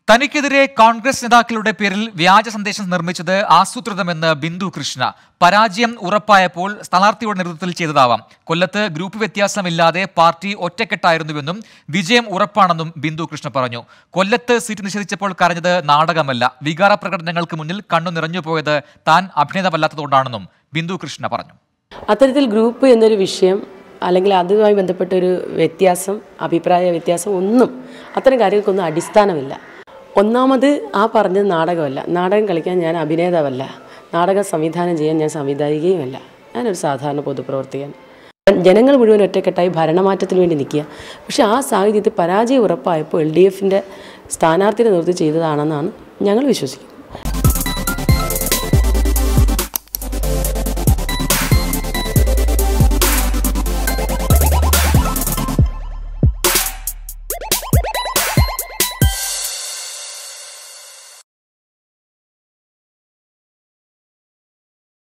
തനിക്കെതിരെ കോൺഗ്രസ് നേതാക്കളുടെ പേരിൽ വ്യാജ സന്ദേശം നിർമ്മിച്ചത് ആസൂത്രിതമെന്ന് ബിന്ദു കൃഷ്ണ പരാജയം ഉറപ്പായപ്പോൾ സ്ഥാനാർത്ഥിയുടെ നേതൃത്വത്തിൽ ചെയ്തതാവാം കൊല്ലത്ത് ഗ്രൂപ്പ് വ്യത്യാസമില്ലാതെ പാർട്ടി ഒറ്റക്കെട്ടായിരുന്നുവെന്നും വിജയം ഉറപ്പാണെന്നും ബിന്ദു കൃഷ്ണ പറഞ്ഞു കൊല്ലത്ത് സീറ്റ് നിഷേധിച്ചപ്പോൾ കരഞ്ഞത് നാടകമല്ല വികാര പ്രകടനങ്ങൾക്ക് മുന്നിൽ കണ്ണു നിറഞ്ഞുപോയത് താൻ അഭിനേതാവല്ലാത്തതുകൊണ്ടാണെന്നും ബിന്ദു കൃഷ്ണ പറഞ്ഞു അത്തരത്തിൽ ഗ്രൂപ്പ് എന്നൊരു വിഷയം അല്ലെങ്കിൽ അതുമായി ബന്ധപ്പെട്ട ഒരു വ്യത്യാസം അഭിപ്രായ വ്യത്യാസം ഒന്നും അത്തരം കാര്യങ്ങൾക്കൊന്നും അടിസ്ഥാനമില്ല ഒന്നാമത് ആ പറഞ്ഞത് നാടകമല്ല നാടകം കളിക്കാൻ ഞാൻ അഭിനേതാവല്ല നാടകം സംവിധാനം ചെയ്യാൻ ഞാൻ സംവിധായികയുമല്ല ഞാനൊരു സാധാരണ പൊതുപ്രവർത്തകൻ ജനങ്ങൾ മുഴുവൻ ഒറ്റക്കെട്ടായി ഭരണമാറ്റത്തിന് വേണ്ടി നിൽക്കുക പക്ഷേ ആ സാഹചര്യത്തിൽ പരാജയം ഉറപ്പായപ്പോൾ എൽ ഡി എഫിൻ്റെ സ്ഥാനാർത്ഥിയുടെ നേതൃത്വം ചെയ്തതാണെന്നാണ് ഞങ്ങൾ വിശ്വസിക്കുന്നത്